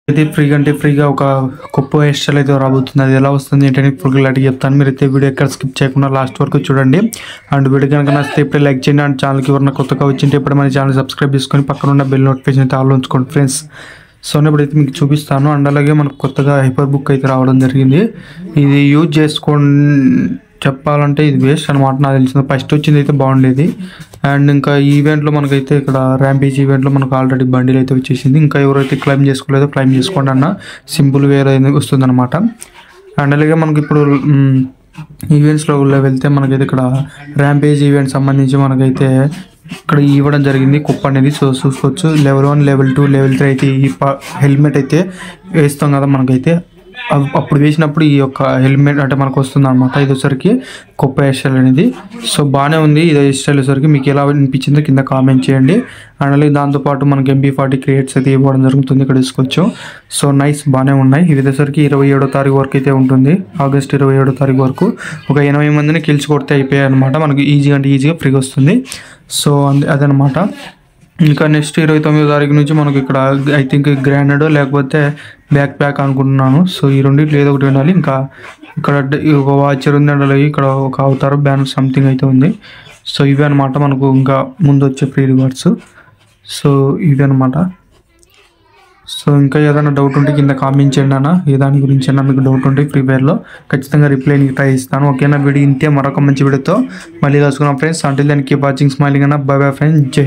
అయితే ఫ్రీగా అంటే ఫ్రీగా ఒక గొప్ప హెయిర్ స్టైల్ అయితే రాబోతుంది అది ఎలా వస్తుంది ఏంటని ఇప్పుడు అడిగి చెప్తాను మీరు అయితే వీడియో ఎక్కడ స్కిప్ చేయకుండా లాస్ట్ వరకు చూడండి అండ్ వీడియో కనుక నచ్చితే ఇప్పుడే లైక్ చేయండి అండ్ ఛానల్కి ఎవరైనా కొత్తగా వచ్చింటే ఇప్పుడు మన ఛానల్ సబ్స్క్రైబ్ చేసుకొని పక్కన ఉన్న బెల్ నోటిఫికేషన్ అయితే ఆల్ ఉంచుకోండి ఫ్రెండ్స్ సో ఇప్పుడైతే మీకు చూపిస్తాను అండ్ అలాగే మనకు కొత్తగా హైపర్ బుక్ అయితే రావడం జరిగింది ఇది యూజ్ చేసుకోండి చెప్పాలంటే ఇది వేస్ట్ అనమాట నాకు తెలిసింది ఫస్ట్ వచ్చింది అయితే బాగుండేది అండ్ ఇంకా ఈ ఈవెంట్లో మనకైతే ఇక్కడ ర్యాంపేజ్ ఈవెంట్లో మనకు ఆల్రెడీ బండిల్ అయితే వచ్చేసింది ఇంకా ఎవరైతే క్లైమ్ చేసుకోలేదో క్లైమ్ చేసుకోండి అన్న సింపుల్ వేర్ అనేది వస్తుంది అనమాట అండ్ అలాగే మనకి ఇప్పుడు మ్, ఈవెంట్స్లో వెళ్తే మనకైతే ఇక్కడ ర్యాంపేజ్ ఈవెంట్ సంబంధించి మనకైతే ఇక్కడ ఇవ్వడం జరిగింది కుప్ప అనేది సో చూసుకోవచ్చు level one level two level three అయితే ఈ హెల్మెట్ అయితే వేస్తాం కదా మనకైతే అవ్- అప్పుడు వేసినప్పుడు ఈ యొక్క హెల్మెట్ అంటే మనకు వస్తుంది అనమాట ఇది వచ్చరికి కుప్ప హెయిర్ స్టైల్ అనేది సో బాగానే ఉంది ఇది హెయిర్ స్టైల్ వచ్చరికి మీకు ఎలా అనిపించిందో కింద కామెంట్ చేయండి అండ్ అలాగే దాంతోపాటు మనకి ఎంబీ ఫార్టీ క్రియేట్స్ అయితే ఇవ్వడం జరుగుతుంది ఇక్కడ తీసుకోవచ్చు సో నైస్ బాగానే ఉన్నాయి ఇది వచ్చరికి ఇరవై ఏడో తారీఖు వరకు అయితే ఉంటుంది ఆగస్ట్ ఇరవై ఏడో తారీఖు వరకు ఒక ఎనభై మందిని గెలిచి కొడితే అయిపోయాయి అనమాట మనకి ఈజీగా అంటే ఈజీగా ఫ్రీగా వస్తుంది సో అంద- అదనమాట ఇంకా నెక్స్ట్ ఇరవై తొమ్మిదో తారీఖు నుంచి మనకి ఇక్కడ ఐ థింక్ గ్రాండెడ్ లేకపోతే బ్యాక్ ప్యాక్ అనుకుంటున్నాను సో ఈ రెండింటిలో ఏదో ఒకటి ఉండాలి ఇంకా ఇక్కడ డ- ఈ ఒక వాచర్ ఉంది అండ్ అలాగే ఇక్కడ ఒక అవతారు బ్యానర్ సంథింగ్ అయితే ఉంది సో ఇవి అనమాట మనకు ఇంకా ముందు వచ్చే ఫ్రీ రివార్డ్స్ సో ఇవి అనమాట సో ఇంకా ఏదైనా డౌట్ ఉంటే కింద కామెంట్ చేయండి అన్న ఏ దాని గురించి అయినా మీకు డౌట్ ఉంటే ఫ్రీ ఫైర్లో ఖచ్చితంగా రిప్లైని ట్రై ఇస్తాను ఓకేనా వీడియో ఇంతే మరొక మంచి వీడియోతో మళ్ళీ కలుసుకున్నాం ఫ్రెండ్స్ అంటే దానికి వాచింగ్ స్మైలింగ్ అన్న బై బై ఫ్రెండ్స్ జై హింద్.